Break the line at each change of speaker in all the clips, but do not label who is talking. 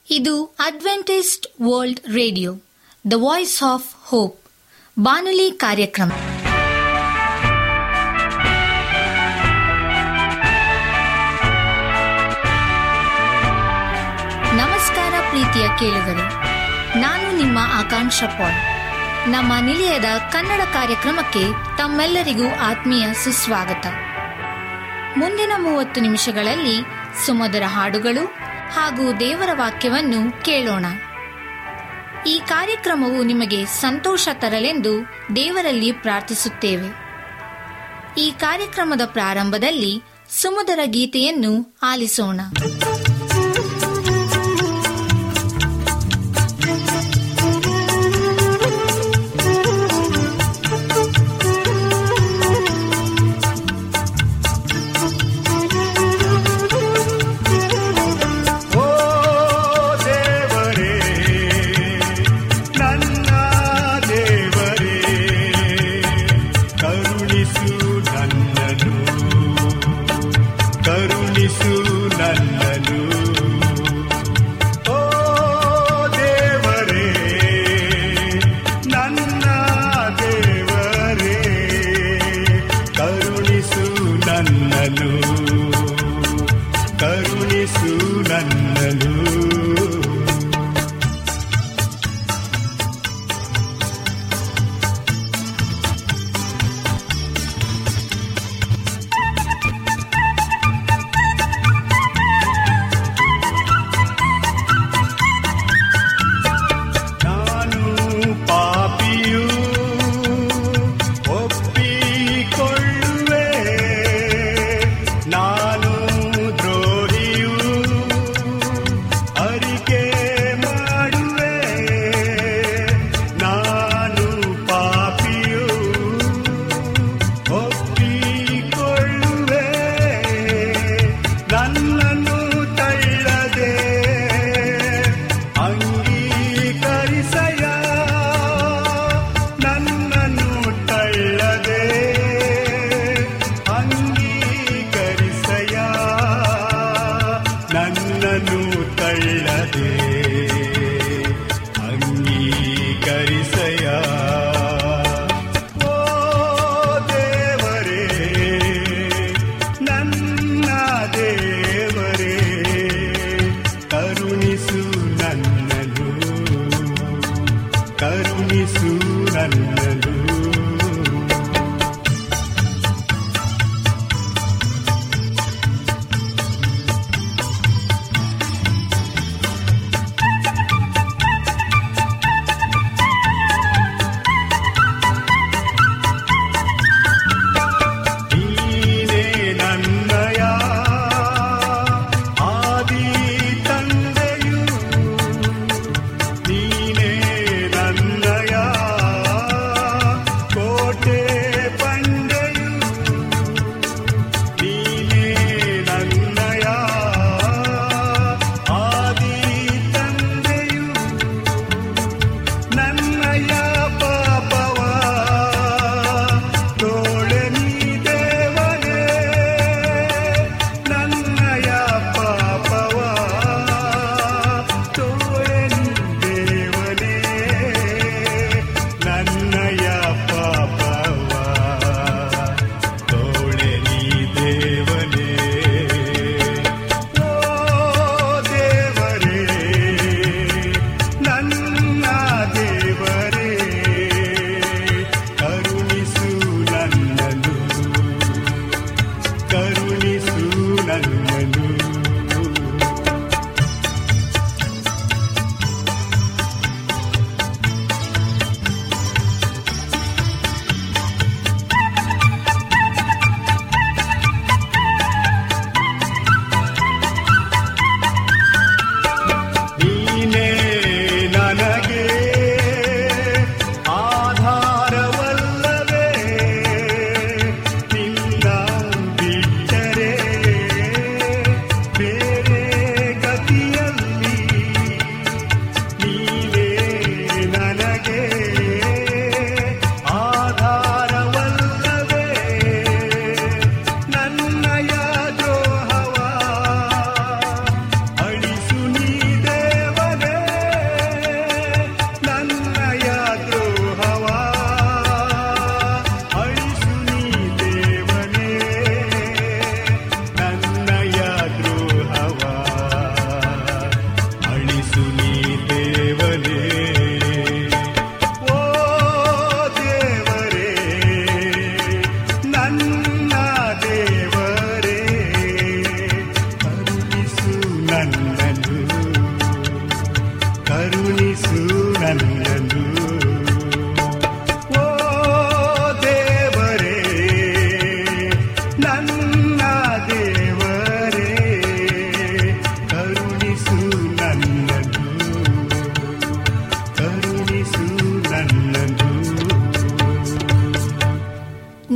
ಇದು Adventist world radio the voice of hope ಬಾನುಲಿ ಕಾರ್ಯಕ್ರಮ ನಮಸ್ಕಾರ ಪ್ರೀತಿಯ ಕೇಳುಗರೆ ನಾನು ನಿಮ್ಮ ಆಕಾಂಕ್ಷ ಪಾಲ್ ನಮ್ಮ ನಿಲಯದ ಕನ್ನಡ ಕಾರ್ಯಕ್ರಮಕ್ಕೆ ತಮ್ಮೆಲ್ಲರಿಗೂ ಆತ್ಮೀಯ ಸುಸ್ವಾಗತ ಮುಂದಿನ ಮೂವತ್ತು ನಿಮಿಷಗಳಲ್ಲಿ ಸುಮಧುರ ಹಾಡುಗಳು ಹಾಗೂ ದೇವರ ವಾಕ್ಯವನ್ನು ಕೇಳೋಣ ಈ ಕಾರ್ಯಕ್ರಮವು ನಿಮಗೆ ಸಂತೋಷ ತರಲೆಂದು ದೇವರಲ್ಲಿ ಪ್ರಾರ್ಥಿಸುತ್ತೇವೆ ಈ ಕಾರ್ಯಕ್ರಮದ ಪ್ರಾರಂಭದಲ್ಲಿ ಸುಮಧುರ ಗೀತೆಯನ್ನು ಆಲಿಸೋಣ
ಓ ದೇವರೇ ನನ್ನ ದೇವರೇ ಕರುಣಿಸು ನನ್ನನು ಕರುಣಿಸು ನನ್ನನು ಓ ದೇವರೇ ನನ್ನ ದೇವರೇ ಕರುಣಿಸು ನನ್ನನು ಕರುಣಿಸು ನನ್ನನು ನಾನು ಪಾಪಿಯು ಒಪ್ಪಿಕೊಳ್ಳುವೆ ನಾನು ದ್ರೋಹಿಯು ಅರಿಕೆ ಮಾಡುವೆ ನಾನು ಪಾಪಿಯು ಒಪ್ಪಿಕೊಳ್ಳುವೆ ನನ್ನನ್ನು ತಳ್ಳದೆ ಅಂಗೀಕರಿಸಯ ನನ್ನನ್ನು ತಳ್ಳದೆ ಅಂಗೀಕರಿಸಯ ನನ್ನನ್ನು ತಳ್ಳದೆ ಅಂಗೀಕರಿಸಯ ಓ ದೇವರೇ ನನ್ನ ದೇವರೇ ಕರುಣಿಸು ನನ್ನನು ಕರುಣಿಸು ನನ್ನನು ನೀನೇ ನನ್ನಯ ಆದಿ ತಂದೆಯು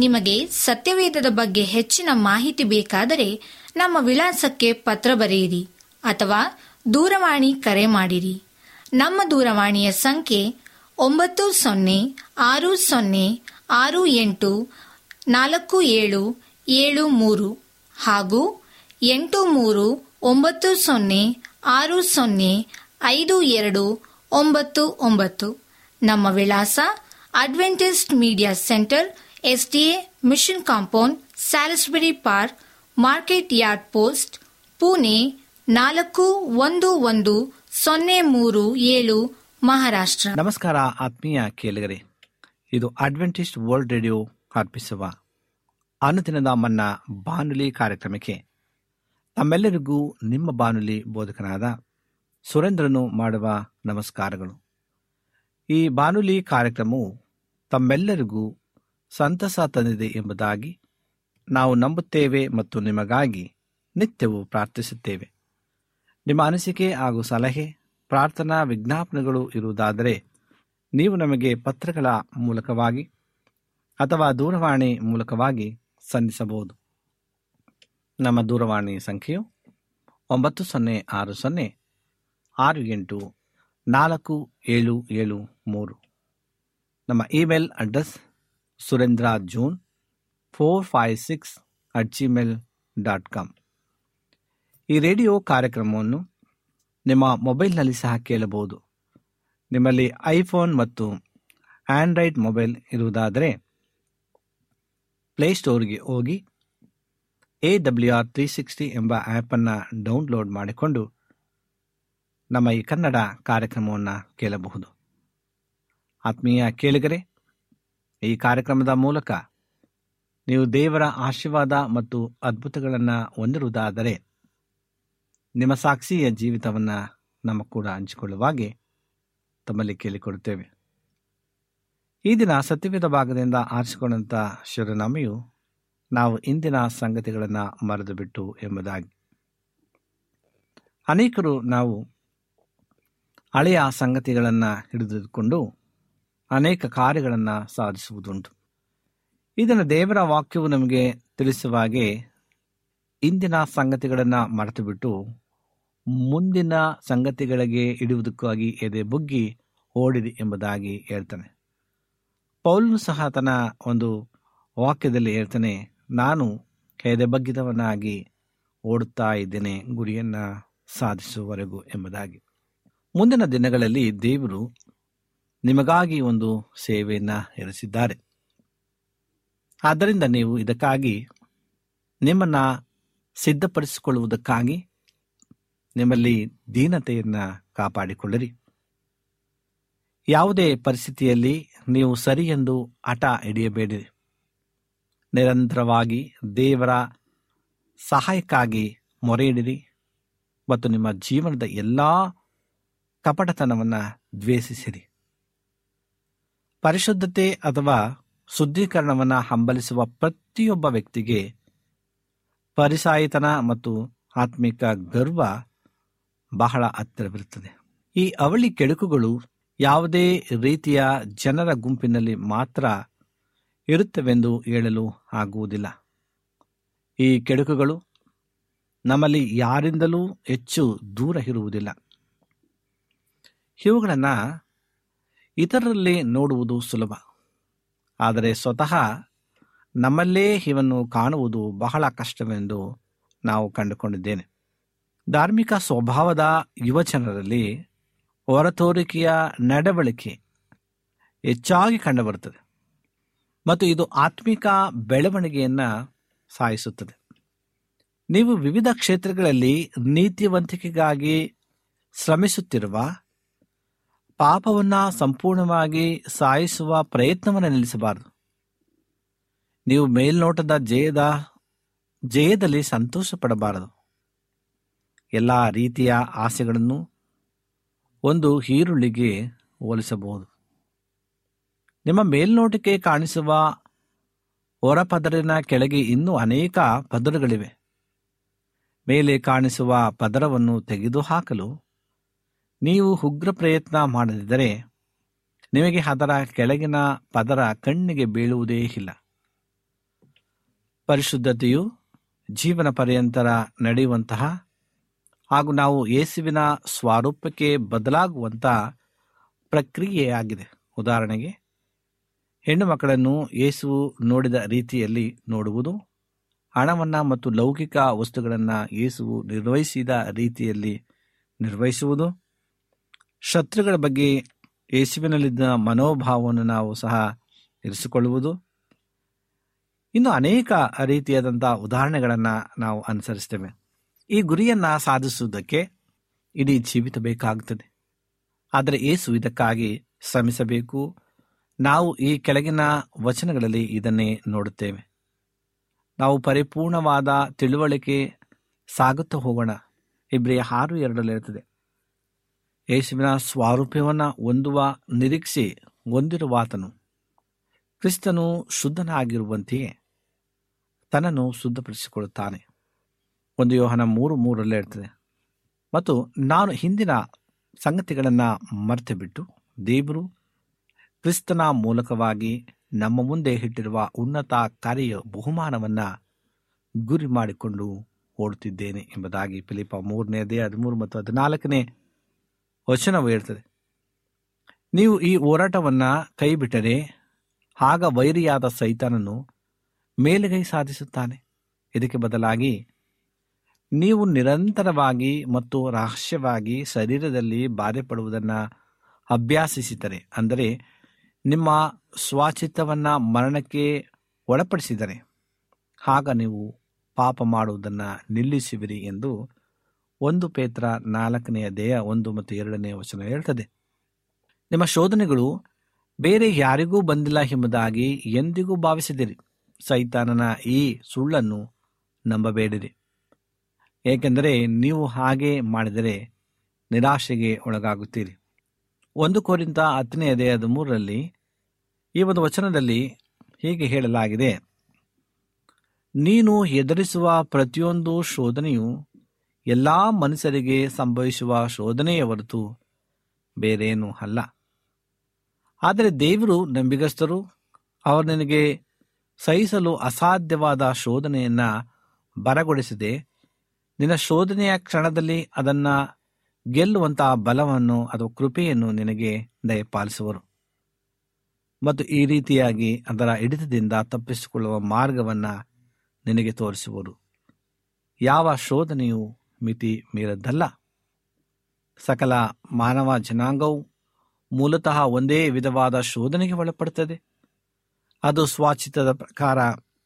ನಿಮಗೆ ಸತ್ಯವೇದದ ಬಗ್ಗೆ ಹೆಚ್ಚಿನ ಮಾಹಿತಿ ಬೇಕಾದರೆ ನಮ್ಮ ವಿಳಾಸಕ್ಕೆ ಪತ್ರ ಬರೆಯಿರಿ ಅಥವಾ ದೂರವಾಣಿ ಕರೆ ಮಾಡಿರಿ ನಮ್ಮ ದೂರವಾಣಿಯ ಸಂಖ್ಯೆ ಒಂಬತ್ತು ಸೊನ್ನೆ ಆರು ಸೊನ್ನೆ ಆರು ಎಂಟು ನಾಲ್ಕು ಏಳು ಏಳು ಮೂರು ಹಾಗೂ ಎಂಟು ಮೂರು ಒಂಬತ್ತು ಸೊನ್ನೆ ಆರು ಸೊನ್ನೆ ಐದು ಎರಡು ಒಂಬತ್ತು ಒಂಬತ್ತು ನಮ್ಮ ವಿಳಾಸ Adventist media centre SDA mission compound Salisbury park market yard post Pune ನಾಲ್ಕು ಒಂದು ಒಂದು ಸೊನ್ನೆ ಮೂರು ಏಳು ಮಹಾರಾಷ್ಟ್ರ
ನಮಸ್ಕಾರ ಆತ್ಮೀಯ ಕೇಳಿಗರೆ ಇದು ಅಡ್ವೆಂಟಿಸ್ಟ್ ವರ್ಲ್ಡ್ ರೇಡಿಯೋ ಅರ್ಪಿಸುವ ಅನುದಿನದ ಮನ್ನ ಬಾನುಲಿ ಕಾರ್ಯಕ್ರಮಕ್ಕೆ ತಮ್ಮೆಲ್ಲರಿಗೂ ನಿಮ್ಮ ಬಾನುಲಿ ಬೋಧಕನಾದ ಸುರೇಂದ್ರನು ಮಾಡುವ ನಮಸ್ಕಾರಗಳು ಈ ಬಾನುಲಿ ಕಾರ್ಯಕ್ರಮವು ತಮ್ಮೆಲ್ಲರಿಗೂ ಸಂತಸ ತಂದಿದೆ ಎಂಬುದಾಗಿ ನಾವು ನಂಬುತ್ತೇವೆ ಮತ್ತು ನಿಮಗಾಗಿ ನಿತ್ಯವೂ ಪ್ರಾರ್ಥಿಸುತ್ತೇವೆ ನಿಮ್ಮ ಅನಿಸಿಕೆ ಹಾಗೂ ಸಲಹೆ ಪ್ರಾರ್ಥನಾ ವಿಜ್ಞಾಪನೆಗಳು ಇರುವುದಾದರೆ ನೀವು ನಮಗೆ ಪತ್ರಗಳ ಮೂಲಕವಾಗಿ ಅಥವಾ ದೂರವಾಣಿ ಮೂಲಕವಾಗಿ ಸಂಧಿಸಬಹುದು ನಮ್ಮ ದೂರವಾಣಿ ಸಂಖ್ಯೆಯು ಒಂಬತ್ತು ಸೊನ್ನೆ ಆರು ಸೊನ್ನೆ ಆರು ಎಂಟು ನಾಲ್ಕು ಏಳು ಏಳು ಮೂರು ನಮ್ಮ email address Surendra June four five six at Gmail dot com ಈ ರೇಡಿಯೋ ಕಾರ್ಯಕ್ರಮವನ್ನು ನಿಮ್ಮ ಮೊಬೈಲ್ನಲ್ಲಿ ಸಹ ಕೇಳಬಹುದು ನಿಮ್ಮಲ್ಲಿ ಐಫೋನ್ ಮತ್ತು ಆಂಡ್ರಾಯ್ಡ್ ಮೊಬೈಲ್ ಇರುವುದಾದರೆ ಪ್ಲೇಸ್ಟೋರ್ಗೆ ಹೋಗಿ A W R three sixty ಎಂಬ ಆ್ಯಪನ್ನು ಡೌನ್ಲೋಡ್ ಮಾಡಿಕೊಂಡು ನಮ್ಮ ಈ ಕನ್ನಡ ಕಾರ್ಯಕ್ರಮವನ್ನು ಕೇಳಬಹುದು ಆತ್ಮೀಯ ಕೇಳಿಗರೆ ಈ ಕಾರ್ಯಕ್ರಮದ ಮೂಲಕ ನೀವು ದೇವರ ಆಶೀರ್ವಾದ ಮತ್ತು ಅದ್ಭುತಗಳನ್ನು ಹೊಂದಿರುವುದಾದರೆ ನಿಮ್ಮ ಸಾಕ್ಷಿಯ ಜೀವಿತವನ್ನು ನಮ್ಮ ಕೂಡ ಹಂಚಿಕೊಳ್ಳುವಾಗೆ ತಮ್ಮಲ್ಲಿ ಕೇಳಿಕೊಡುತ್ತೇವೆ ಈ ದಿನ ಸತ್ಯವೇದ ಭಾಗದಿಂದ ಆರಿಸಿಕೊಂಡಂಥ ಶಿವನಾಮೆಯು ನಾವು ಇಂದಿನ ಸಂಗತಿಗಳನ್ನು ಮರೆದು ಬಿಟ್ಟು ಎಂಬುದಾಗಿ ಅನೇಕರು ನಾವು ಹಳೆಯ ಸಂಗತಿಗಳನ್ನು ಹಿಡಿದುಕೊಂಡು ಅನೇಕ ಕಾರ್ಯಗಳನ್ನು ಸಾಧಿಸುವುದುಂಟು ಇದನ್ನು ದೇವರ ವಾಕ್ಯವು ನಮಗೆ ತಿಳಿಸುವ ಹಾಗೆ ಇಂದಿನ ಸಂಗತಿಗಳನ್ನು ಮರೆತು ಬಿಟ್ಟು ಮುಂದಿನ ಸಂಗತಿಗಳಿಗೆ ಇಡುವುದಕ್ಕಾಗಿ ಎದೆ ಬುಗ್ಗಿ ಓಡಿದೆ ಎಂಬುದಾಗಿ ಹೇಳ್ತಾನೆ ಪೌಲನು ಸಹ ತನ್ನ ಒಂದು ವಾಕ್ಯದಲ್ಲಿ ಹೇಳ್ತಾನೆ ನಾನು ಎದೆ ಬಗ್ಗಿದವನಾಗಿ ಓಡುತ್ತಾ ಇದ್ದೇನೆ ಗುರಿಯನ್ನು ಸಾಧಿಸುವವರೆಗೂ ಎಂಬುದಾಗಿ ಮುಂದಿನ ದಿನಗಳಲ್ಲಿ ದೇವರು ನಿಮಗಾಗಿ ಒಂದು ಸೇವೆಯನ್ನು ಇರಿಸಿದ್ದಾರೆ ಆದ್ದರಿಂದ ನೀವು ಇದಕ್ಕಾಗಿ ನಿಮ್ಮನ್ನು ಸಿದ್ಧಪಡಿಸಿಕೊಳ್ಳುವುದಕ್ಕಾಗಿ ನಿಮ್ಮಲ್ಲಿ ದೀನತೆಯನ್ನು ಕಾಪಾಡಿಕೊಳ್ಳಿರಿ ಯಾವುದೇ ಪರಿಸ್ಥಿತಿಯಲ್ಲಿ ನೀವು ಸರಿ ಎಂದು ಹಠ ಹಿಡಿಯಬೇಡಿರಿ ನಿರಂತರವಾಗಿ ದೇವರ ಸಹಾಯಕ್ಕಾಗಿ ಮೊರೆಯಿಡಿರಿ ಮತ್ತು ನಿಮ್ಮ ಜೀವನದ ಎಲ್ಲ ಕಪಟತನವನ್ನು ದ್ವೇಷಿಸಿರಿ ಪರಿಶುದ್ಧತೆ ಅಥವಾ ಶುದ್ಧೀಕರಣವನ್ನು ಹಂಬಲಿಸುವ ಪ್ರತಿಯೊಬ್ಬ ವ್ಯಕ್ತಿಗೆ ಪರಿಸಾಯಿತನ ಮತ್ತು ಆತ್ಮಿಕ ಗರ್ವ ಬಹಳ ಹತ್ತಿರವಿರುತ್ತದೆ ಈ ಅವಳಿ ಕೆಡುಕುಗಳು ಯಾವುದೇ ರೀತಿಯ ಜನರ ಗುಂಪಿನಲ್ಲಿ ಮಾತ್ರ ಇರುತ್ತವೆಂದು ಹೇಳಲು ಆಗುವುದಿಲ್ಲ ಈ ಕೆಡುಕುಗಳು ನಮ್ಮಲ್ಲಿ ಯಾರಿಂದಲೂ ಹೆಚ್ಚು ದೂರ ಇರುವುದಿಲ್ಲ ಇವುಗಳನ್ನು ಇತರರಲ್ಲಿ ನೋಡುವುದು ಸುಲಭ ಆದರೆ ಸ್ವತಃ ನಮ್ಮಲ್ಲೇ ಇವನ್ನು ಕಾಣುವುದು ಬಹಳ ಕಷ್ಟವೆಂದು ನಾವು ಕಂಡುಕೊಂಡಿದ್ದೇನೆ ಧಾರ್ಮಿಕ ಸ್ವಭಾವದ ಯುವಜನರಲ್ಲಿ ಹೊರತೋರಿಕೆಯ ನಡವಳಿಕೆ ಹೆಚ್ಚಾಗಿ ಕಂಡುಬರುತ್ತದೆ ಮತ್ತು ಇದು ಆತ್ಮಿಕ ಬೆಳವಣಿಗೆಯನ್ನು ಸಾಯಿಸುತ್ತದೆ ನೀವು ವಿವಿಧ ಕ್ಷೇತ್ರಗಳಲ್ಲಿ ನೀತಿವಂತಿಕೆಗಾಗಿ ಶ್ರಮಿಸುತ್ತಿರುವ ಪಾಪವನ್ನು ಸಂಪೂರ್ಣವಾಗಿ ಸಾಯಿಸುವ ಪ್ರಯತ್ನವನ್ನು ನಿಲ್ಲಿಸಬಾರದು ನೀವು ಮೇಲ್ನೋಟದ ಜಯದ ಜಯದಲ್ಲಿ ಸಂತೋಷ ಪಡಬಾರದು ಎಲ್ಲ ರೀತಿಯ ಆಸೆಗಳನ್ನು ಒಂದು ಈರುಳ್ಳಿಗೆ ಹೋಲಿಸಬಹುದು ನಿಮ್ಮ ಮೇಲ್ನೋಟಕ್ಕೆ ಕಾಣಿಸುವ ಹೊರಪದರಿನ ಕೆಳಗೆ ಇನ್ನೂ ಅನೇಕ ಪದರಗಳಿವೆ ಮೇಲೆ ಕಾಣಿಸುವ ಪದರವನ್ನು ತೆಗೆದುಹಾಕಲು ನೀವು ಉಗ್ರ ಪ್ರಯತ್ನ ಮಾಡದಿದ್ದರೆ ನಿಮಗೆ ಅದರ ಕೆಳಗಿನ ಪದರ ಕಣ್ಣಿಗೆ ಬೀಳುವುದೇ ಇಲ್ಲ ಪರಿಶುದ್ಧತೆಯು ಜೀವನ ಪರ್ಯಂತರ ನಡೆಯುವಂತಹ ಹಾಗೂ ನಾವು ಯೇಸುವಿನ ಸ್ವರೂಪಕ್ಕೆ ಬದಲಾಗುವಂಥ ಪ್ರಕ್ರಿಯೆಯಾಗಿದೆ ಉದಾಹರಣೆಗೆ ಹೆಣ್ಣು ಮಕ್ಕಳನ್ನು ಯೇಸುವು ನೋಡಿದ ರೀತಿಯಲ್ಲಿ ನೋಡುವುದು ಹಣವನ್ನು ಮತ್ತು ಲೌಕಿಕ ವಸ್ತುಗಳನ್ನು ಯೇಸುವು ನಿರ್ವಹಿಸಿದ ರೀತಿಯಲ್ಲಿ ನಿರ್ವಹಿಸುವುದು ಶತ್ರುಗಳ ಬಗ್ಗೆ ಯೇಸುವಿನಲ್ಲಿದ್ದ ಮನೋಭಾವವನ್ನು ನಾವು ಸಹ ಇರಿಸಿಕೊಳ್ಳುವುದು ಇನ್ನು ಅನೇಕ ರೀತಿಯಾದಂಥ ಉದಾಹರಣೆಗಳನ್ನು ನಾವು ಅನುಸರಿಸ್ತೇವೆ ಈ ಗುರಿಯನ್ನು ಸಾಧಿಸುವುದಕ್ಕೆ ಇಡೀ ಜೀವಿತ ಬೇಕಾಗುತ್ತದೆ ಆದರೆ ಏಸು ಇದಕ್ಕಾಗಿ ಶ್ರಮಿಸಬೇಕು ನಾವು ಈ ಕೆಳಗಿನ ವಚನಗಳಲ್ಲಿ ಇದನ್ನೇ ನೋಡುತ್ತೇವೆ ನಾವು ಪರಿಪೂರ್ಣವಾದ ತಿಳುವಳಿಕೆ ಸಾಗುತ್ತಾ ಹೋಗೋಣ ಇಬ್ರಿಯ ಆರು ಎರಡರಲ್ಲಿ ಇರುತ್ತದೆ ಯೇಸುವಿನ ಸ್ವಾರೂಪ್ಯವನ್ನು ಹೊಂದುವ ನಿರೀಕ್ಷೆ ಹೊಂದಿರುವಾತನು ಕ್ರಿಸ್ತನು ಶುದ್ಧನಾಗಿರುವಂತೆಯೇ ತನ್ನನ್ನು ಶುದ್ಧಪಡಿಸಿಕೊಳ್ಳುತ್ತಾನೆ ಒಂದು ಯೋಹನ ಮೂರು ಮೂರಲ್ಲೇ ಇರ್ತದೆ ಮತ್ತು ನಾನು ಹಿಂದಿನ ಸಂಗತಿಗಳನ್ನು ಮರೆತು ಬಿಟ್ಟು ದೇವರು ಕ್ರಿಸ್ತನ ಮೂಲಕವಾಗಿ ನಮ್ಮ ಮುಂದೆ ಇಟ್ಟಿರುವ ಉನ್ನತ ಕಾರ್ಯ ಬಹುಮಾನವನ್ನು ಗುರಿ ಮಾಡಿಕೊಂಡು ಓಡುತ್ತಿದ್ದೇನೆ ಎಂಬುದಾಗಿ ಫಿಲಿಪ ಮೂರನೇದೇ ಹದಿಮೂರು ಮತ್ತು ಹದಿನಾಲ್ಕನೇ ವಚನವು ಹೇಳ್ತದೆ ನೀವು ಈ ಹೋರಾಟವನ್ನು ಕೈಬಿಟ್ಟರೆ ಆಗ ವೈರಿಯಾದ ಸೈತಾನನು ಮೇಲುಗೈ ಸಾಧಿಸುತ್ತಾನೆ ಇದಕ್ಕೆ ಬದಲಾಗಿ ನೀವು ನಿರಂತರವಾಗಿ ಮತ್ತು ರಹಸ್ಯವಾಗಿ ಶರೀರದಲ್ಲಿ ಬಾಧೆ ಪಡುವುದನ್ನು ಅಭ್ಯಾಸಿಸಿದರೆ ಅಂದರೆ ನಿಮ್ಮ ಸ್ವಾಚಿತ್ತವನ್ನು ಮರಣಕ್ಕೆ ಒಳಪಡಿಸಿದರೆ ಆಗ ನೀವು ಪಾಪ ಮಾಡುವುದನ್ನು ನಿಲ್ಲಿಸುವಿರಿ ಎಂದು ಒಂದು ಪೇತ್ರ ನಾಲ್ಕನೆಯ ದೇಹ ಒಂದು ಮತ್ತು ಎರಡನೆಯ ವಚನ ಹೇಳ್ತದೆ ನಿಮ್ಮ ಶೋಧನೆಗಳು ಬೇರೆ ಯಾರಿಗೂ ಬಂದಿಲ್ಲ ಎಂಬುದಾಗಿ ಎಂದಿಗೂ ಭಾವಿಸಿದಿರಿ ಸೈತಾನನ ಈ ಸುಳ್ಳನ್ನು ನಂಬಬೇಡಿರಿ ಏಕೆಂದರೆ ನೀವು ಹಾಗೆ ಮಾಡಿದರೆ ನಿರಾಶೆಗೆ ಒಳಗಾಗುತ್ತೀರಿ ಒಂದು ಕೋರಿಂತ ಹತ್ತನೇ ದೇಹದ ಮೂರರಲ್ಲಿ ಈ ಒಂದು ವಚನದಲ್ಲಿ ಹೀಗೆ ಹೇಳಲಾಗಿದೆ ನೀನು ಎದುರಿಸುವ ಪ್ರತಿಯೊಂದು ಶೋಧನೆಯು ಎಲ್ಲ ಮನುಷ್ಯರಿಗೆ ಸಂಭವಿಸುವ ಶೋಧನೆಯ ಹೊರತು ಬೇರೇನೂ ಅಲ್ಲ ಆದರೆ ದೇವರು ನಂಬಿಗಸ್ತರು ಅವರು ನಿನಗೆ ಸಹಿಸಲು ಅಸಾಧ್ಯವಾದ ಶೋಧನೆಯನ್ನ ಬರಗೊಳಿಸದೆ ನಿನ್ನ ಶೋಧನೆಯ ಕ್ಷಣದಲ್ಲಿ ಅದನ್ನ ಗೆಲ್ಲುವಂತಹ ಬಲವನ್ನು ಅಥವಾ ಕೃಪೆಯನ್ನು ನಿನಗೆ ದಯಪಾಲಿಸುವರು ಮತ್ತು ಈ ರೀತಿಯಾಗಿ ಅದರ ಹಿಡಿತದಿಂದ ತಪ್ಪಿಸಿಕೊಳ್ಳುವ ಮಾರ್ಗವನ್ನ ನಿನಗೆ ತೋರಿಸುವರು ಯಾವ ಶೋಧನೆಯು ಮಿತಿ ಮೀರದ್ದಲ್ಲ ಸಕಲ ಮಾನವ ಜನಾಂಗವು ಮೂಲತಃ ಒಂದೇ ವಿಧವಾದ ಶೋಧನೆಗೆ ಒಳಪಡುತ್ತದೆ ಅದು ಸ್ವಾಚಿತದ ಪ್ರಕಾರ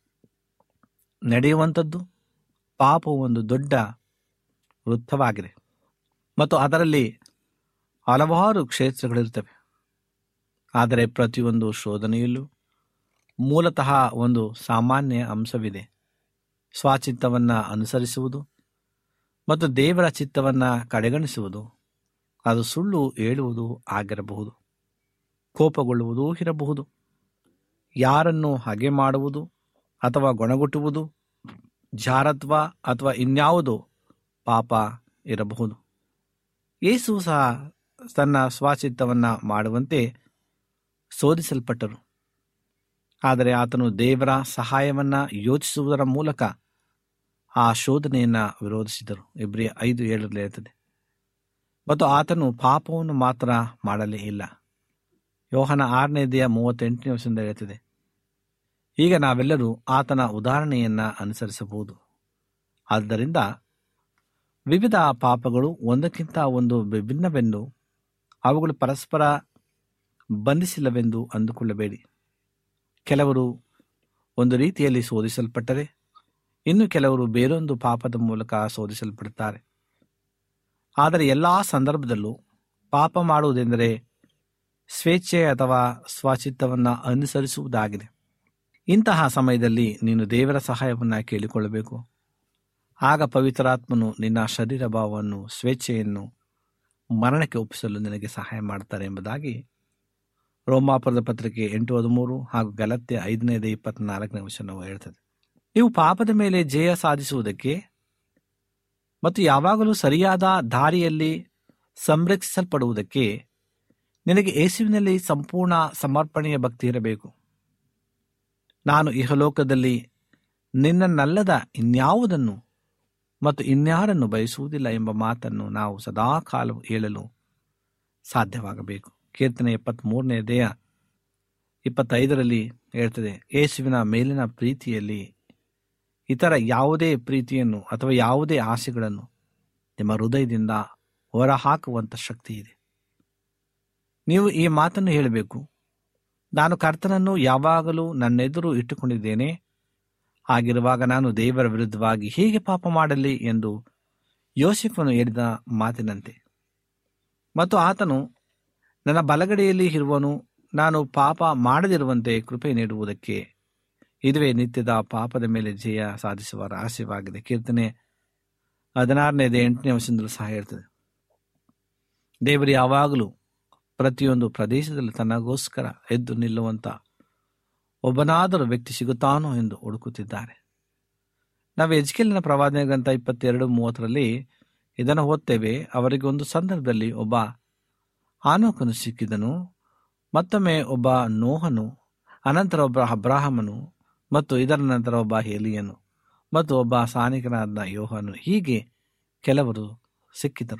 ನಡೆಯುವಂಥದ್ದು ಪಾಪವು ಒಂದು ದೊಡ್ಡ ವೃತ್ತವಾಗಿದೆ ಮತ್ತು ಅದರಲ್ಲಿ ಹಲವಾರು ಕ್ಷೇತ್ರಗಳಿರ್ತವೆ ಆದರೆ ಪ್ರತಿಯೊಂದು ಶೋಧನೆಯಲ್ಲೂ ಮೂಲತಃ ಒಂದು ಸಾಮಾನ್ಯ ಅಂಶವಿದೆ ಸ್ವಚಿತ್ತವನ್ನು ಅನುಸರಿಸುವುದು ಮತ್ತು ದೇವರ ಚಿತ್ತವನ್ನು ಕಡೆಗಣಿಸುವುದು ಅದು ಸುಳ್ಳು ಹೇಳುವುದು ಆಗಿರಬಹುದು ಕೋಪಗೊಳ್ಳುವುದೂ ಇರಬಹುದು ಯಾರನ್ನು ಹಗೆ ಮಾಡುವುದು ಅಥವಾ ಗೊಣಗುಟ್ಟುವುದು ಜಾರತ್ವ ಅಥವಾ ಇನ್ಯಾವುದೋ ಪಾಪ ಇರಬಹುದು ಯೇಸು ಸಹ ತನ್ನ ಸ್ವಚಿತ್ತವನ್ನು ಮಾಡುವಂತೆ ಶೋಧಿಸಲ್ಪಟ್ಟರು ಆದರೆ ಆತನು ದೇವರ ಸಹಾಯವನ್ನು ಯೋಚಿಸುವುದರ ಮೂಲಕ ಆ ಶೋಧನೆಯನ್ನು ವಿರೋಧಿಸಿದರು ಇಬ್ರಿಯ ಐದು ಏಳರಲ್ಲಿ ಇರ್ತದೆ ಮತ್ತು ಆತನು ಪಾಪವನ್ನು ಮಾತ್ರ ಮಾಡಲೇ ಇಲ್ಲ ಯೋಹನ ಆರನೇ ದೇಹ ಮೂವತ್ತೆಂಟನೇ ವರ್ಷದಿಂದ ಹೇಳ್ತದೆ ಈಗ ನಾವೆಲ್ಲರೂ ಆತನ ಉದಾಹರಣೆಯನ್ನ ಅನುಸರಿಸಬಹುದು ಆದ್ದರಿಂದ ವಿವಿಧ ಪಾಪಗಳು ಒಂದಕ್ಕಿಂತ ಒಂದು ವಿಭಿನ್ನವೆಂದು ಅವುಗಳು ಪರಸ್ಪರ ಬಂಧಿಸಿಲ್ಲವೆಂದು ಅಂದುಕೊಳ್ಳಬೇಡಿ ಕೆಲವರು ಒಂದು ರೀತಿಯಲ್ಲಿ ಶೋಧಿಸಲ್ಪಟ್ಟರೆ ಇನ್ನು ಕೆಲವರು ಬೇರೊಂದು ಪಾಪದ ಮೂಲಕ ಶೋಧಿಸಲ್ಪಡುತ್ತಾರೆ ಆದರೆ ಎಲ್ಲ ಸಂದರ್ಭದಲ್ಲೂ ಪಾಪ ಮಾಡುವುದೆಂದರೆ ಸ್ವೇಚ್ಛೆ ಅಥವಾ ಸ್ವಚಿತ್ತವನ್ನು ಅನುಸರಿಸುವುದಾಗಿದೆ ಇಂತಹ ಸಮಯದಲ್ಲಿ ನೀನು ದೇವರ ಸಹಾಯವನ್ನು ಕೇಳಿಕೊಳ್ಳಬೇಕು ಆಗ ಪವಿತ್ರಾತ್ಮನು ನಿನ್ನ ಶರೀರ ಭಾವವನ್ನು ಸ್ವೇಚ್ಛೆಯನ್ನು ಮರಣಕ್ಕೆ ಒಪ್ಪಿಸಲು ನಿನಗೆ ಸಹಾಯ ಮಾಡ್ತಾರೆ ಎಂಬುದಾಗಿ ರೋಮಾಪುರದ ಪತ್ರಿಕೆ ಎಂಟು ಹದಿಮೂರು ಹಾಗೂ ಗಲತ್ಯ ಐದನೇದು ಇಪ್ಪತ್ನಾಲ್ಕನೇ ವಚನವು ಹೇಳ್ತದೆ ನೀವು ಪಾಪದ ಮೇಲೆ ಜಯ ಸಾಧಿಸುವುದಕ್ಕೆ ಮತ್ತು ಯಾವಾಗಲೂ ಸರಿಯಾದ ದಾರಿಯಲ್ಲಿ ಸಂರಕ್ಷಿಸಲ್ಪಡುವುದಕ್ಕೆ ನಿನಗೆ ಯೇಸುವಿನಲ್ಲಿ ಸಂಪೂರ್ಣ ಸಮರ್ಪಣೆಯ ಭಕ್ತಿ ಇರಬೇಕು ನಾನು ಇಹಲೋಕದಲ್ಲಿ ನಿನ್ನನ್ನಲ್ಲದ ಇನ್ಯಾವುದನ್ನು ಮತ್ತು ಇನ್ಯಾರನ್ನು ಬಯಸುವುದಿಲ್ಲ ಎಂಬ ಮಾತನ್ನು ನಾವು ಸದಾ ಕಾಲ ಹೇಳಲು ಸಾಧ್ಯವಾಗಬೇಕು ಕೀರ್ತನೆ ಎಪ್ಪತ್ಮೂರನೇ ದೇಹ ಇಪ್ಪತ್ತೈದರಲ್ಲಿ ಹೇಳ್ತದೆ ಯೇಸುವಿನ ಮೇಲಿನ ಪ್ರೀತಿಯಲ್ಲಿ ಇತರ ಯಾವುದೇ ಪ್ರೀತಿಯನ್ನು ಅಥವಾ ಯಾವುದೇ ಆಸೆಗಳನ್ನು ನಿಮ್ಮ ಹೃದಯದಿಂದ ಹೊರಹಾಕುವಂಥ ಶಕ್ತಿ ಇದೆ ನೀವು ಈ ಮಾತನ್ನು ಹೇಳಬೇಕು ನಾನು ಕರ್ತನನ್ನು ಯಾವಾಗಲೂ ನನ್ನೆದುರು ಇಟ್ಟುಕೊಂಡಿದ್ದೇನೆ ಹಾಗಿರುವಾಗ ನಾನು ದೇವರ ವಿರುದ್ಧವಾಗಿ ಹೇಗೆ ಪಾಪ ಮಾಡಲಿ ಎಂದು ಯೋಸೆಫನು ಹೇಳಿದ ಮಾತಿನಂತೆ ಮತ್ತು ಆತನು ನನ್ನ ಬಲಗಡೆಯಲ್ಲಿ ಇರುವನು ನಾನು ಪಾಪ ಮಾಡದಿರುವಂತೆ ಕೃಪೆ ನೀಡುವುದಕ್ಕೆ ಇದುವೇ ನಿತ್ಯದ ಪಾಪದ ಮೇಲೆ ಜಯ ಸಾಧಿಸುವ ರಹಸ್ಯವಾಗಿದೆ ಕೀರ್ತನೆ ಹದಿನಾರನೇದೇ ಎಂಟನೇ ವರ್ಷದಿಂದಲೂ ಸಹ ಹೇಳ್ತದೆ ದೇವರು ಯಾವಾಗಲೂ ಪ್ರತಿಯೊಂದು ಪ್ರದೇಶದಲ್ಲಿ ತನಗೋಸ್ಕರ ಎದ್ದು ನಿಲ್ಲುವಂತ ಒಬ್ಬನಾದರೂ ವ್ಯಕ್ತಿ ಸಿಗುತ್ತಾನೋ ಎಂದು ಹುಡುಕುತ್ತಿದ್ದಾರೆ ನಾವು ಎಜ್ಕೆಲಿನ ಪ್ರವಾದನೆ ಗ್ರಂಥ ಇಪ್ಪತ್ತೆರಡು ಮೂವತ್ತರಲ್ಲಿ ಇದನ್ನು ಓದ್ತೇವೆ ಅವರಿಗೆ ಒಂದು ಸಂದರ್ಭದಲ್ಲಿ ಒಬ್ಬ ಆನೋಕನು ಸಿಕ್ಕಿದನು ಮತ್ತೊಮ್ಮೆ ಒಬ್ಬ ನೋಹನು ಅನಂತರ ಒಬ್ಬ ಅಬ್ರಾಹಮನು ಮತ್ತು ಇದರ ನಂತರ ಒಬ್ಬ ಹೇಲಿಯನು ಮತ್ತು ಒಬ್ಬ ಸಾನಿಕನಾದ ಯೋಹನು ಹೀಗೆ ಕೆಲವರು ಸಿಕ್ಕಿದರು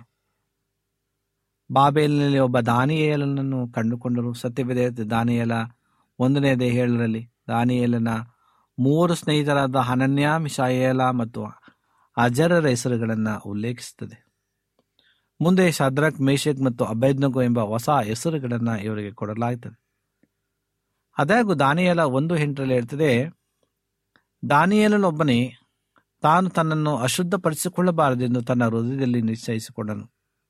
ಬಾಬೇಲಿನಲ್ಲಿ ಒಬ್ಬ ದಾನಿಯೇಲನನ್ನು ಕಂಡುಕೊಂಡರು ಸತ್ಯವಿದೆ ದಾನಿಯೇಲ ಒಂದನೇ ಹೇಳರಲ್ಲಿ ದಾನಿಯೇಲನ ಮೂವರು ಸ್ನೇಹಿತರಾದ ಹನನ್ಯ ಮಿಶಾಯೇಲ ಮತ್ತು ಅಜರರ ಹೆಸರುಗಳನ್ನು ಉಲ್ಲೇಖಿಸುತ್ತದೆ ಮುಂದೆ ಶದ್ರಕ್ ಮೇಷಕ್ ಮತ್ತು ಅಭೇದ್ನಗೋ ಎಂಬ ಹೊಸ ಹೆಸರುಗಳನ್ನು ಇವರಿಗೆ ಕೊಡಲಾಗುತ್ತದೆ ಅದಾಗೂ ದಾನಿಯೇಲ ಒಂದು ಎಂಟರಲ್ಲಿ ಹೇಳ್ತದೆ ದಾನಿಯೇಲನೊಬ್ಬನೇ ತಾನು ತನ್ನನ್ನು ಅಶುದ್ಧಪಡಿಸಿಕೊಳ್ಳಬಾರದೆಂದು ತನ್ನ ಹೃದಯದಲ್ಲಿ ನಿಶ್ಚಯಿಸಿಕೊಂಡನು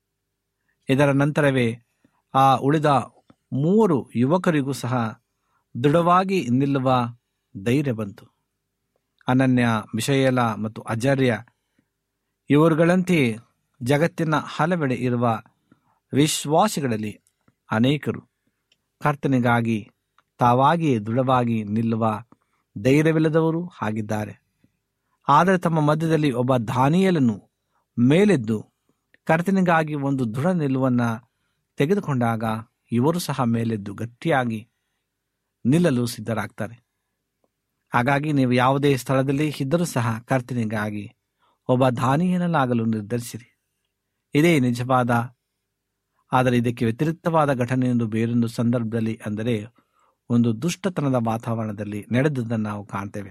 ಇದರ ನಂತರವೇ ಆ ಉಳಿದ ಮೂವರು ಯುವಕರಿಗೂ ಸಹ ದೃಢವಾಗಿ ನಿಲ್ಲುವ ಧೈರ್ಯ ಬಂತು ಅನನ್ಯ ಮಿಷಯಲ ಮತ್ತು ಅಜರ್ಯ ಇವರುಗಳಂತೆಯೇ ಜಗತ್ತಿನ ಹಲವೆಡೆ ಇರುವ ವಿಶ್ವಾಸಿಗಳಲ್ಲಿ ಅನೇಕರು ಕರ್ತನಿಗಾಗಿ ತಾವಾಗಿಯೇ ದೃಢವಾಗಿ ನಿಲ್ಲುವ ಧೈರ್ಯವಿಲ್ಲದವರು ಆಗಿದ್ದಾರೆ ಆದರೆ ತಮ್ಮ ಮಧ್ಯದಲ್ಲಿ ಒಬ್ಬ ದಾನಿಯಲನ್ನು ಮೇಲೆದ್ದು ಕರ್ತನಿಗಾಗಿ ಒಂದು ದೃಢ ನಿಲುವನ್ನ ತೆಗೆದುಕೊಂಡಾಗ ಇವರು ಸಹ ಮೇಲೆದ್ದು ಗಟ್ಟಿಯಾಗಿ ನಿಲ್ಲಲು ಸಿದ್ಧರಾಗ್ತಾರೆ ಹಾಗಾಗಿ ನೀವು ಯಾವುದೇ ಸ್ಥಳದಲ್ಲಿ ಇದ್ದರೂ ಸಹ ಕರ್ತನಿಗಾಗಿ ಒಬ್ಬ ದಾನಿಯನಾಗಲು ನಿರ್ಧರಿಸಿರಿ ಇದೇ ನಿಜವಾದ ಆದರೆ ಇದಕ್ಕೆ ವ್ಯತಿರಿಕ್ತವಾದ ಘಟನೆಯೊಂದು ಬೇರೊಂದು ಸಂದರ್ಭದಲ್ಲಿ ಅಂದರೆ ಒಂದು ದುಷ್ಟತನದ ವಾತಾವರಣದಲ್ಲಿ ನಡೆದದ್ದನ್ನು ನಾವು ಕಾಣ್ತೇವೆ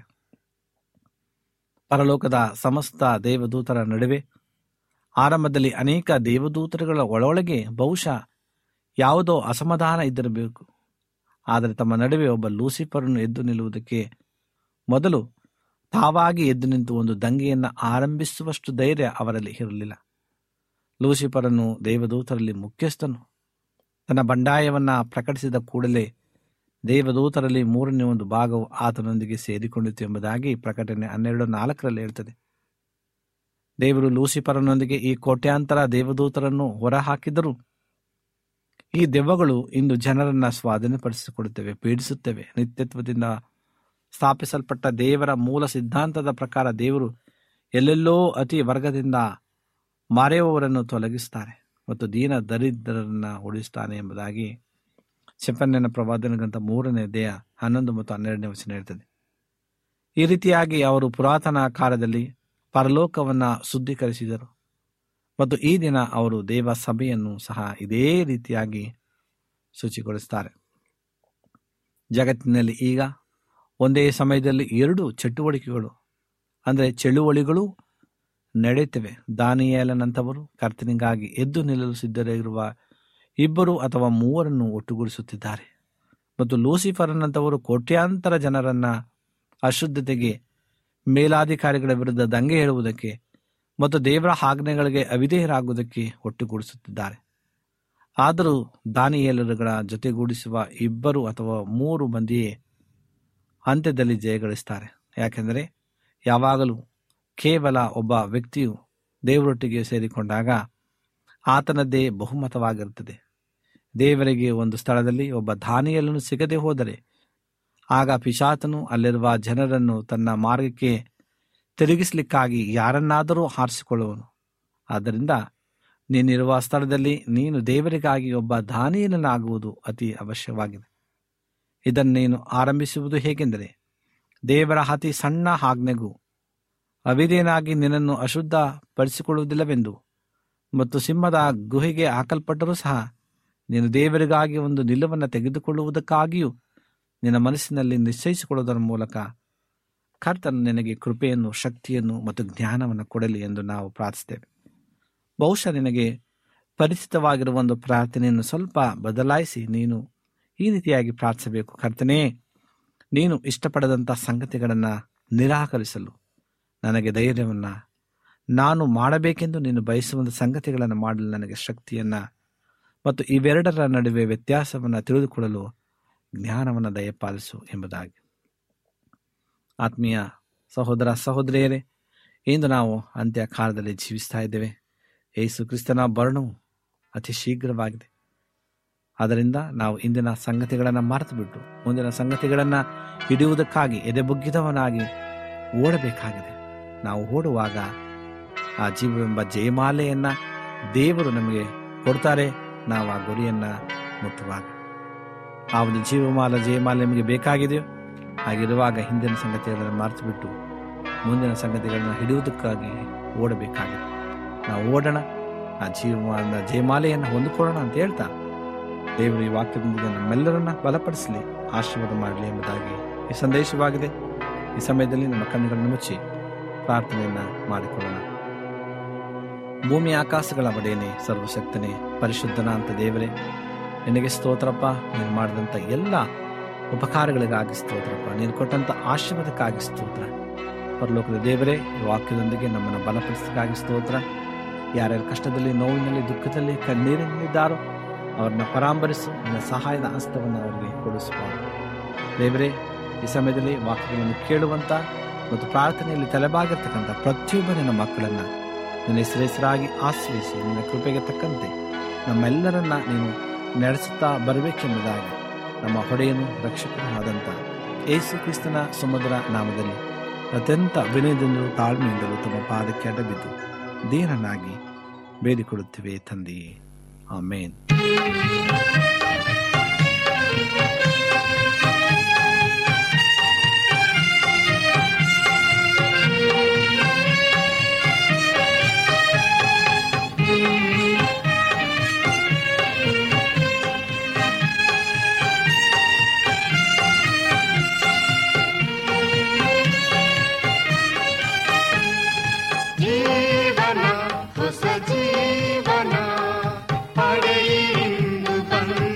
ಪರಲೋಕದ ಸಮಸ್ತ ದೇವದೂತರ ನಡುವೆ ಆರಂಭದಲ್ಲಿ ಅನೇಕ ದೇವದೂತರುಗಳ ಒಳೊಳಗೆ ಬಹುಶಃ ಯಾವುದೋ ಅಸಮಾಧಾನ ಇದ್ದಿರಬೇಕು ಆದರೆ ತಮ್ಮ ನಡುವೆ ಒಬ್ಬ ಲೂಸಿಫರನ್ನು ಎದ್ದು ನಿಲ್ಲುವುದಕ್ಕೆ ಮೊದಲು ತಾವಾಗಿ ಎದ್ದು ನಿಂತು ಒಂದು ದಂಗೆಯನ್ನು ಆರಂಭಿಸುವಷ್ಟು ಧೈರ್ಯ ಅವರಲ್ಲಿ ಇರಲಿಲ್ಲ ಲೂಸಿಫರನ್ನು ದೇವದೂತರಲ್ಲಿ ಮುಖ್ಯಸ್ಥನು ತನ್ನ ಬಂಡಾಯವನ್ನ ಪ್ರಕಟಿಸಿದ ಕೂಡಲೇ ದೇವದೂತರಲ್ಲಿ ಮೂರನೇ ಒಂದು ಭಾಗವು ಆತನೊಂದಿಗೆ ಸೇರಿಕೊಂಡಿತು ಎಂಬುದಾಗಿ ಪ್ರಕಟಣೆ ಹನ್ನೆರಡು ನಾಲ್ಕರಲ್ಲಿ ಹೇಳ್ತದೆ ದೇವರು ಲೂಸಿಫರನೊಂದಿಗೆ ಈ ಕೋಟ್ಯಾಂತರ ದೇವದೂತರನ್ನು ಹೊರಹಾಕಿದರೂ ಈ ದೆವ್ವಗಳು ಇಂದು ಜನರನ್ನ ಸ್ವಾಧೀನಪಡಿಸಿಕೊಡುತ್ತವೆ ಪೀಡಿಸುತ್ತವೆ ನಿತ್ಯತ್ವದಿಂದ ಸ್ಥಾಪಿಸಲ್ಪಟ್ಟ ದೇವರ ಮೂಲ ಸಿದ್ಧಾಂತದ ಪ್ರಕಾರ ದೇವರು ಎಲ್ಲೆಲ್ಲೋ ಅತಿ ವರ್ಗದಿಂದ ಮಾರೆಯುವವರನ್ನು ತೊಲಗಿಸ್ತಾರೆ ಮತ್ತು ದೀನ ದರಿದ್ರರನ್ನ ಉಳಿಸ್ತಾನೆ ಎಂಬುದಾಗಿ ಚೆಪ್ಪನ್ಯನ ಪ್ರವಾದನ ಗ್ರಂಥ ಮೂರನೇ ದೇಹ ಹನ್ನೊಂದು ಮತ್ತು ಹನ್ನೆರಡನೇ ವಚನ ಹೇಳ್ತದೆ ಈ ರೀತಿಯಾಗಿ ಅವರು ಪುರಾತನ ಕಾಲದಲ್ಲಿ ಪರಲೋಕವನ್ನ ಶುದ್ಧೀಕರಿಸಿದರು ಮತ್ತು ಈ ದಿನ ಅವರು ದೇವ ಸಭೆಯನ್ನು ಸಹ ಇದೇ ರೀತಿಯಾಗಿ ಶುಚಿಗೊಳಿಸ್ತಾರೆ ಜಗತ್ತಿನಲ್ಲಿ ಈಗ ಒಂದೇ ಸಮಯದಲ್ಲಿ ಎರಡು ಚಟುವಟಿಕೆಗಳು ಅಂದರೆ ಚಳುವಳಿಗಳು ನಡೆಯುತ್ತವೆ ದಾನಿಯೇಲನಂತವರು ಕರ್ತನಿಗಾಗಿ ಎದ್ದು ನಿಲ್ಲಲು ಸಿದ್ಧರಿರುವ ಇಬ್ಬರು ಅಥವಾ ಮೂವರನ್ನು ಒಟ್ಟುಗೂಡಿಸುತ್ತಿದ್ದಾರೆ ಮತ್ತು ಲೂಸಿಫರ್ನಂತವರು ಕೋಟ್ಯಾಂತರ ಜನರನ್ನ ಅಶುದ್ಧತೆಗೆ ಮೇಲಾಧಿಕಾರಿಗಳ ವಿರುದ್ಧ ದಂಗೆ ಹೇಳುವುದಕ್ಕೆ ಮತ್ತು ದೇವರ ಆಜ್ಞೆಗಳಿಗೆ ಅವಿಧೇಯರಾಗುವುದಕ್ಕೆ ಒಟ್ಟುಗೂಡಿಸುತ್ತಿದ್ದಾರೆ ಆದರೂ ದಾನಿಯೇಲರುಗಳ ಜೊತೆಗೂಡಿಸುವ ಇಬ್ಬರು ಅಥವಾ ಮೂರು ಮಂದಿಯೇ ಅಂತ್ಯದಲ್ಲಿ ಜಯಗಳಿಸ್ತಾರೆ ಯಾಕೆಂದರೆ ಯಾವಾಗಲೂ ಕೇವಲ ಒಬ್ಬ ವ್ಯಕ್ತಿಯು ದೇವರೊಟ್ಟಿಗೆ ಸೇರಿಕೊಂಡಾಗ ಆತನದ್ದೇ ಬಹುಮತವಾಗಿರುತ್ತದೆ ದೇವರಿಗೆ ಒಂದು ಸ್ಥಳದಲ್ಲಿ ಒಬ್ಬ ದಾನಿಯಲನ್ನು ಸಿಗದೆ ಹೋದರೆ ಆಗ ಪಿಶಾತನು ಅಲ್ಲಿರುವ ಜನರನ್ನು ತನ್ನ ಮಾರ್ಗಕ್ಕೆ ತಿರುಗಿಸಲಿಕ್ಕಾಗಿ ಯಾರನ್ನಾದರೂ ಆರಿಸಿಕೊಳ್ಳುವನು ಆದ್ದರಿಂದ ನೀನಿರುವ ಸ್ಥಳದಲ್ಲಿ ನೀನು ದೇವರಿಗಾಗಿ ಒಬ್ಬ ದಾನಿಯಲನಾಗುವುದು ಅತಿ ಅವಶ್ಯವಾಗಿದೆ ಇದನ್ನು ನೀನು ಆರಂಭಿಸುವುದು ಹೇಗೆಂದರೆ ದೇವರ ಅತಿ ಸಣ್ಣ ಆಜ್ಞೆಗೂ ಅವಿದೇನಾಗಿ ನಿನ್ನನ್ನು ಅಶುದ್ಧ ಪಡಿಸಿಕೊಳ್ಳುವುದಿಲ್ಲವೆಂದು ಮತ್ತು ಸಿಂಹದ ಗುಹೆಗೆ ಹಾಕಲ್ಪಟ್ಟರೂ ಸಹ ನೀನು ದೇವರಿಗಾಗಿ ಒಂದು ನಿಲುವನ್ನು ತೆಗೆದುಕೊಳ್ಳುವುದಕ್ಕಾಗಿಯೂ ನಿನ್ನ ಮನಸ್ಸಿನಲ್ಲಿ ನಿಶ್ಚಯಿಸಿಕೊಳ್ಳುವುದರ ಮೂಲಕ ಕರ್ತನು ನಿನಗೆ ಕೃಪೆಯನ್ನು ಶಕ್ತಿಯನ್ನು ಮತ್ತು ಜ್ಞಾನವನ್ನು ಕೊಡಲಿ ಎಂದು ನಾವು ಪ್ರಾರ್ಥಿಸ್ತೇವೆ ಬಹುಶಃ ನಿನಗೆ ಪರಿಚಿತವಾಗಿರುವ ಒಂದು ಪ್ರಾರ್ಥನೆಯನ್ನು ಸ್ವಲ್ಪ ಬದಲಾಯಿಸಿ ನೀನು ಈ ರೀತಿಯಾಗಿ ಪ್ರಾರ್ಥಿಸಬೇಕು ಕರ್ತನೇ ನೀನು ಇಷ್ಟಪಡದಂಥ ಸಂಗತಿಗಳನ್ನು ನಿರಾಕರಿಸಲು ನನಗೆ ಧೈರ್ಯವನ್ನು ನಾನು ಮಾಡಬೇಕೆಂದು ನೀನು ಬಯಸುವಂಥ ಸಂಗತಿಗಳನ್ನು ಮಾಡಲು ನನಗೆ ಶಕ್ತಿಯನ್ನು ಮತ್ತು ಇವೆರಡರ ನಡುವೆ ವ್ಯತ್ಯಾಸವನ್ನು ತಿಳಿದುಕೊಳ್ಳಲು ಜ್ಞಾನವನ್ನು ದಯಪಾಲಿಸು ಎಂಬುದಾಗಿ ಆತ್ಮೀಯ ಸಹೋದರ ಸಹೋದರಿಯರೇ ಇಂದು ನಾವು ಅಂತ್ಯ ಕಾಲದಲ್ಲಿ ಜೀವಿಸ್ತಾ ಇದ್ದೇವೆ ಯೇಸು ಕ್ರಿಸ್ತನ ಬರಣವು ಅತಿ ಶೀಘ್ರವಾಗಿದೆ ಆದ್ದರಿಂದ ನಾವು ಇಂದಿನ ಸಂಗತಿಗಳನ್ನು ಮರೆತು ಬಿಟ್ಟು ಮುಂದಿನ ಸಂಗತಿಗಳನ್ನು ಹಿಡಿಯುವುದಕ್ಕಾಗಿ ಎದೆಬುಗ್ಗಿದವನಾಗಿ ಓಡಬೇಕಾಗಿದೆ ನಾವು ಓಡುವಾಗ ಆ ಜೀವವೆಂಬ ಜಯಮಾಲೆಯನ್ನ ದೇವರು ನಮಗೆ ಕೊಡ್ತಾರೆ ನಾವು ಆ ಗುರಿಯನ್ನ ಮುಟ್ಟುವಾಗ ಆ ಒಂದು ಜೀವಮಾಲ ಜಯಮಾಲೆ ನಮಗೆ ಬೇಕಾಗಿದೆಯೋ ಹಾಗಿರುವಾಗ ಹಿಂದಿನ ಸಂಗತಿಗಳನ್ನು ಮರೆತು ಬಿಟ್ಟು ಮುಂದಿನ ಸಂಗತಿಗಳನ್ನು ಹಿಡಿಯುವುದಕ್ಕಾಗಿ ಓಡಬೇಕಾಗಿದೆ ನಾವು ಓಡೋಣ ಆ ಜೀವಮಾನ ಜಯಮಾಲೆಯನ್ನು ಹೊಂದಿಕೊಳ್ಳೋಣ ಅಂತ ಹೇಳ್ತಾ ದೇವರು ಈ ವಾಕ್ಯದೊಂದಿಗೆ ನಮ್ಮೆಲ್ಲರನ್ನ ಬಲಪಡಿಸಲಿ ಆಶೀರ್ವಾದ ಮಾಡಲಿ ಎಂಬುದಾಗಿ ಈ ಸಂದೇಶವಾಗಿದೆ ಈ ಸಮಯದಲ್ಲಿ ನಮ್ಮ ಕಣ್ಣುಗಳನ್ನು ಮುಚ್ಚಿ ಪ್ರಾರ್ಥನೆಯನ್ನ ಮಾಡಿಕೊಳ್ಳೋಣ ಭೂಮಿ ಆಕಾಶಗಳ ಒಡೆಯನೆ ಸರ್ವಶಕ್ತನೇ ಪರಿಶುದ್ಧನ ಅಂತ ದೇವರೇ ನಿನಗೆ ಸ್ತೋತ್ರಪ್ಪ ನೀನು ಮಾಡಿದಂಥ ಎಲ್ಲ ಉಪಕಾರಗಳಿಗಾಗಿ ಸ್ತೋತ್ರಪ್ಪ ನೀನು ಕೊಟ್ಟಂಥ ಆಶೀರ್ವಾದಕ್ಕಾಗಿ ಸ್ತೋತ್ರ ಪರಲೋಕದ ದೇವರೇ ಈ ವಾಕ್ಯದೊಂದಿಗೆ ನಮ್ಮನ್ನು ಬಲಪಡಿಸಕ್ಕಾಗಿ ಸ್ತೋತ್ರ ಯಾರ್ಯಾರ ಕಷ್ಟದಲ್ಲಿ ನೋವಿನಲ್ಲಿ ದುಃಖದಲ್ಲಿ ಕಣ್ಣೀರಿನಲ್ಲಿದ್ದಾರೋ ಅವ್ರನ್ನ ಪರಾಂಬರಿಸು ನಿನ್ನ ಸಹಾಯದ ಹಸ್ತವನ್ನು ಅವರಿಗೆ ಕೊಡಿಸುವ ದೇವರೇ ಈ ಸಮಯದಲ್ಲಿ ವಾಕ್ಯಗಳನ್ನು ಕೇಳುವಂತ ಮತ್ತು ಪ್ರಾರ್ಥನೆಯಲ್ಲಿ ತಲೆಬಾಗಿರ್ತಕ್ಕಂಥ ಪ್ರತಿಯೊಬ್ಬ ನಿನ್ನ ಮಕ್ಕಳನ್ನ ನಿನ್ನ ಹೆಸರಾಗಿ ಆಶ್ರಯಿಸಿ ನಿನ್ನ ಕೃಪೆಗೆ ತಕ್ಕಂತೆ ನಮ್ಮೆಲ್ಲರನ್ನ ನೀನು ನಡೆಸುತ್ತಾ ಬರಬೇಕೆಂಬುದಾಗಿ ನಮ್ಮ ಹೊಡೆಯನು ರಕ್ಷಕನೂ ಆದಂಥ ಯೇಸು ಕ್ರಿಸ್ತನ ಸುಮಧುರ ನಾಮದಲ್ಲಿ ಅತ್ಯಂತ ವಿನಯದಿಂದಲೂ ತಾಳ್ಮೆಯಿಂದಲೂ ತಮ್ಮ ಪಾದಕ್ಕೆ ಅಡ್ಡಬಿದ್ದು ದೀನನಾಗಿ ಬೇಡಿಕೊಳ್ಳುತ್ತೇವೆ ತಂದೆಯೇ ಆಮೇನ್
ಜೀವನ ಹೊಸ ಜೀವನ ಪಡೆಯಿಂದು ಬಂದ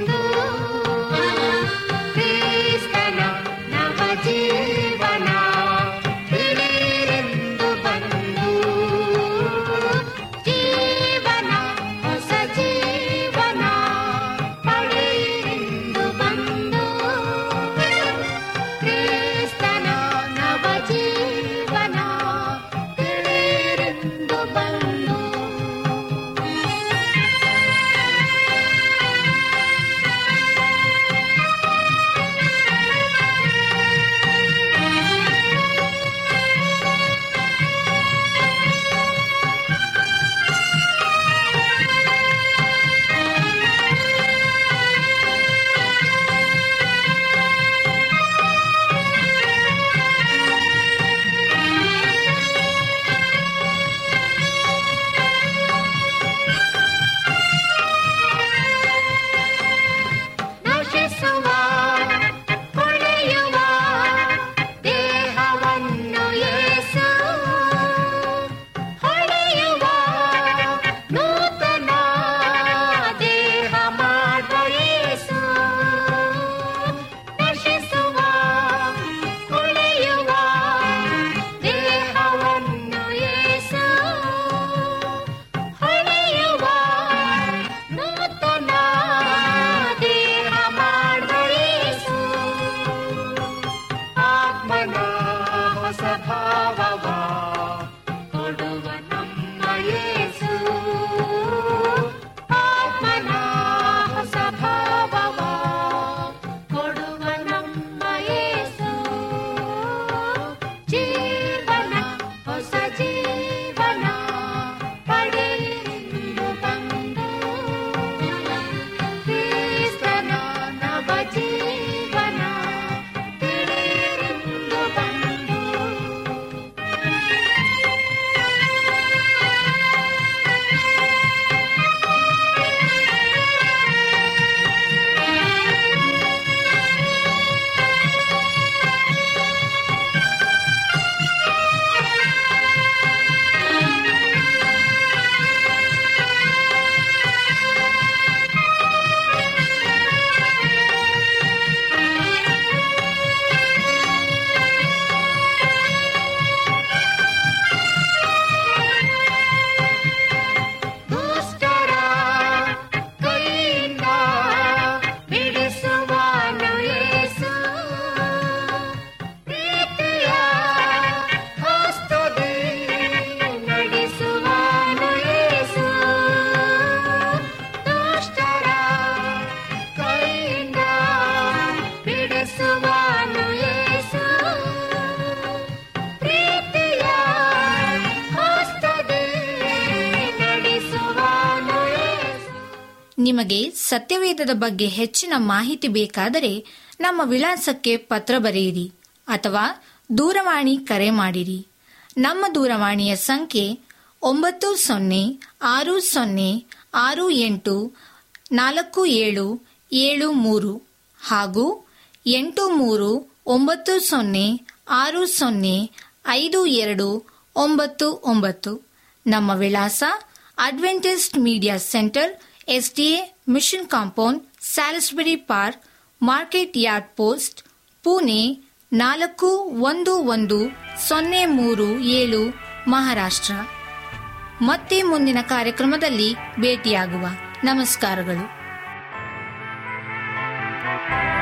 ನಿಮಗೆ ಸತ್ಯವೇದದ ಬಗ್ಗೆ ಹೆಚ್ಚಿನ ಮಾಹಿತಿ ಬೇಕಾದರೆ ನಮ್ಮ ವಿಳಾಸಕ್ಕೆ ಪತ್ರ ಬರೆಯಿರಿ ಅಥವಾ ದೂರವಾಣಿ ಕರೆ ಮಾಡಿರಿ ನಮ್ಮ ದೂರವಾಣಿಯ ಸಂಖ್ಯೆ ಒಂಬತ್ತು ಸೊನ್ನೆ ಆರು ಸೊನ್ನೆ ಆರು ಎಂಟು ನಾಲ್ಕು ಏಳು ಏಳು ಮೂರು ಹಾಗೂ ಎಂಟು ಮೂರು ಒಂಬತ್ತು ಸೊನ್ನೆ ಆರು ಸೊನ್ನೆ ಐದು ಎರಡು ಒಂಬತ್ತು ಒಂಬತ್ತು ನಮ್ಮ ವಿಳಾಸ Adventist media centre SDA mission compound Salisbury park market yard post Pune ನಾಲ್ಕು ಒಂದು ಒಂದು ಸೊನ್ನೆ ಮೂರು ಏಳು ಮಹಾರಾಷ್ಟ್ರ ಮತ್ತೆ ಮುಂದಿನ ಕಾರ್ಯಕ್ರಮದಲ್ಲಿ ಭೇಟಿಯಾಗುವ ನಮಸ್ಕಾರಗಳು